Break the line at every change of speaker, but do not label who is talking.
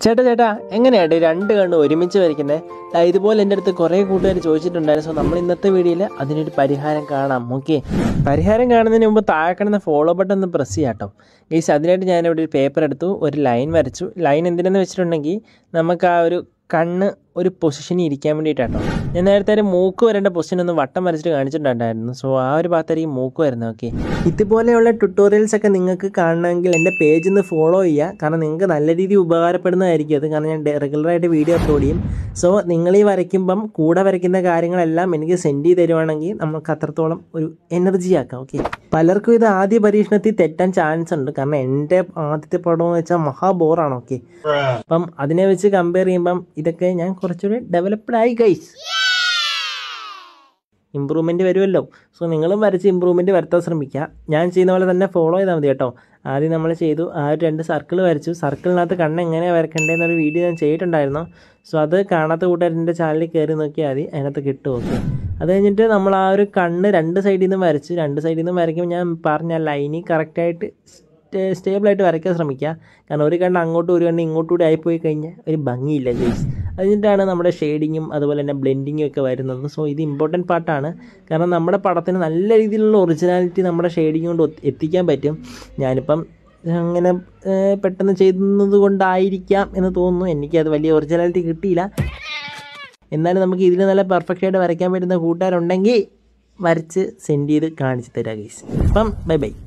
ചേട്ടാ ചേട്ടാ എങ്ങനെയായിട്ട് രണ്ട് കണ്ണ് ഒരുമിച്ച് വരയ്ക്കുന്നത് ഇതുപോലെ എൻ്റെ അടുത്ത് കുറേ കൂട്ടുകാർ ചോദിച്ചിട്ടുണ്ടായിരുന്നു സോ നമ്മൾ ഇന്നത്തെ വീഡിയോയിൽ അതിനൊരു പരിഹാരം കാണാം ഓക്കെ പരിഹാരം കാണുന്നതിന് മുമ്പ് താഴെ കിടന്ന ഫോളോ ബട്ടൺ ഒന്ന് പ്രസ് ചെയ്യാം കേട്ടോ ഗൈസ് അതിനായിട്ട് ഞാനിവിടെ ഒരു പേപ്പർ എടുത്തു ഒരു ലൈൻ വരച്ചു ലൈൻ എന്തിനെന്ന് വെച്ചിട്ടുണ്ടെങ്കിൽ നമുക്ക് ആ ഒരു കണ്ണ് ഒരു പൊസിഷനിൽ ഇരിക്കാൻ വേണ്ടിയിട്ടാട്ടോ ഞാൻ നേരത്തെ ഒരു മൂക്ക് വരേണ്ട പൊസിഷൻ ഒന്ന് വട്ടം വരച്ചിട്ട് കാണിച്ചിട്ടുണ്ടായിരുന്നു സോ ആ ഒരു ഭാഗത്തായിരിക്കും മൂക്ക് വരുന്നത് ഓക്കെ ഇതുപോലെയുള്ള ട്യൂട്ടോറിയൽസ് ഒക്കെ നിങ്ങൾക്ക് കാണണമെങ്കിൽ എൻ്റെ പേജ് ഒന്ന് ഫോളോ ചെയ്യുക കാരണം നിങ്ങൾക്ക് നല്ല രീതിയിൽ ഉപകാരപ്പെടുന്നതായിരിക്കും അത് കാരണം ഞാൻ റെഗുലറായിട്ട് വീഡിയോ അപ്ലോഡ് ചെയ്യും സോ നിങ്ങൾ ഈ വരയ്ക്കുമ്പം കൂടെ വരയ്ക്കുന്ന കാര്യങ്ങളെല്ലാം എനിക്ക് സെൻഡ് ചെയ്ത് തരുവാണെങ്കിൽ നമുക്ക് അത്രത്തോളം ഒരു എനർജി ആക്കാം ഓക്കെ പലർക്കും ഇത് ആദ്യ പരീക്ഷണത്തിൽ തെറ്റാൻ ചാൻസ് ഉണ്ട് കാരണം എൻ്റെ ആദ്യത്തെ പടം എന്ന് വെച്ചാൽ മഹാ ബോറാണ് ഓക്കെ അപ്പം അതിനെ വെച്ച് കമ്പയർ ചെയ്യുമ്പം ഇതൊക്കെ ഞാൻ കുറച്ചുകൂടി ഡെവലപ്ഡ് ആയി ഗൈസ് ഇമ്പ്രൂവ്മെൻറ്റ് വരുമല്ലോ സോ നിങ്ങളും വരച്ച് ഇമ്പ്രൂവ്മെൻറ്റ് വരുത്താൻ ശ്രമിക്കുക ഞാൻ ചെയ്യുന്ന പോലെ തന്നെ ഫോളോ ചെയ്താൽ മതി കേട്ടോ ആദ്യം നമ്മൾ ചെയ്തു ആ ഒരു രണ്ട് സർക്കിൾ വരച്ചു സർക്കിളിനകത്ത് കണ്ണ് എങ്ങനെയാണ് വരക്കേണ്ടതെന്നൊരു വീഡിയോ ഞാൻ ചെയ്തിട്ടുണ്ടായിരുന്നു സോ അത് കാണാത്ത കൂട്ടുകാർ എൻ്റെ ചാനലിൽ കയറി നോക്കിയാൽ മതി അതിനകത്ത് കിട്ടും ഓക്കെ അത് കഴിഞ്ഞിട്ട് നമ്മൾ ആ ഒരു കണ്ണ് രണ്ട് സൈഡിൽ നിന്ന് വരച്ച് രണ്ട് സൈഡിൽ നിന്ന് വരയ്ക്കുമ്പോൾ ഞാൻ പറഞ്ഞ ലൈനി കറക്റ്റായിട്ട് സ്റ്റേബിളായിട്ട് വരയ്ക്കാൻ ശ്രമിക്കുക കാരണം ഒരു കണ്ണ് അങ്ങോട്ടും ഒരു കണ്ണ് ഇങ്ങോട്ടും കൂടി ആയിപ്പോയി കഴിഞ്ഞാൽ ഒരു ഭംഗിയില്ല ഗൈസ് അതിനിട്ടാണ് നമ്മുടെ ഷെയ്ഡിങ്ങും അതുപോലെ തന്നെ ബ്ലെൻഡിങ്ങും ഒക്കെ വരുന്നത് സോ ഇത് ഇമ്പോർട്ടൻറ്റ് പാർട്ടാണ് കാരണം നമ്മുടെ പടത്തിന് നല്ല രീതിയിലുള്ള ഒറിജിനാലിറ്റി നമ്മുടെ ഷെയ്ഡിങ് കൊണ്ട് ഒത്ത് എത്തിക്കാൻ പറ്റും ഞാനിപ്പം അങ്ങനെ ഏഹ്, പെട്ടെന്ന് ചെയ്യുന്നത് കൊണ്ടായിരിക്കാം എന്ന് തോന്നുന്നു എനിക്കത് വലിയ ഒറിജിനാലിറ്റി കിട്ടിയില്ല എന്നാലും നമുക്ക് ഇതിൽ നല്ല പെർഫെക്റ്റ് ആയിട്ട് വരയ്ക്കാൻ പറ്റുന്ന കൂട്ടുകാരുണ്ടെങ്കിൽ വരച്ച് സെൻഡ് ചെയ്ത് കാണിച്ച് തരാം ഗൈസ് അപ്പം ബൈ ബൈ